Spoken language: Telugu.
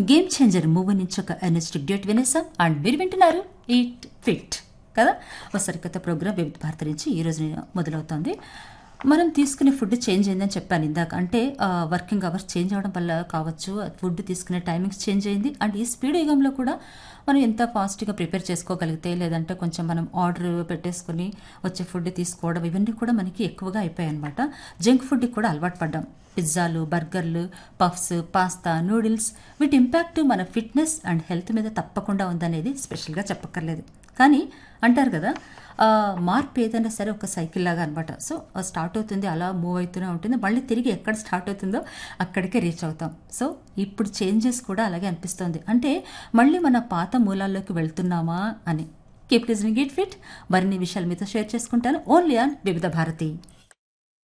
గేమ్ చేంజర్ మూవీ నుంచి ఒక ఎనర్జెటిక్ డేట్ వినేసాం అండ్ మీరు వింటున్నారు ఈట్ ఫిట్ కదా ఒక సరికొత్త ప్రోగ్రామ్ వివిధ భారతి నుంచి ఈ రోజు మొదలవుతోంది మనం తీసుకునే ఫుడ్ చేంజ్ అయిందని చెప్పాను ఇందాక అంటే వర్కింగ్ అవర్స్ చేంజ్ అవ్వడం వల్ల కావచ్చు ఫుడ్ తీసుకునే టైమింగ్స్ చేంజ్ అయింది అండ్ ఈ స్పీడ్ యుగంలో కూడా మనం ఎంత ఫాస్ట్గా ప్రిపేర్ చేసుకోగలిగితే లేదంటే కొంచెం మనం ఆర్డర్ పెట్టేసుకుని వచ్చే ఫుడ్ తీసుకోవడం ఇవన్నీ కూడా మనకి ఎక్కువగా అయిపోయాయి అనమాట జంక్ ఫుడ్కి కూడా అలవాటు పడ్డాం పిజ్జాలు బర్గర్లు పఫ్స్ పాస్తా నూడిల్స్ వీటి ఇంపాక్ట్ మన ఫిట్నెస్ అండ్ హెల్త్ మీద తప్పకుండా ఉందనేది స్పెషల్గా చెప్పక్కర్లేదు కానీ అంటారు కదా ఆ, మార్పు ఏదైనా సరే ఒక సైకిల్ లాగా అనమాట సో స్టార్ట్ అవుతుంది అలా మూవ్ అవుతూనే ఉంటుంది మళ్ళీ తిరిగి ఎక్కడ స్టార్ట్ అవుతుందో అక్కడికే రీచ్ అవుతాం సో ఇప్పుడు చేంజెస్ కూడా అలాగే అనిపిస్తుంది అంటే మళ్ళీ మన పాత మూలాల్లోకి వెళ్తున్నామా అని కీప్ లిజనింగ్ ఇట్ ఫిట్ మరిన్ని విషయాలు మీతో షేర్ చేసుకుంటాను ఓన్లీ ఆన్ వివిధ భారతి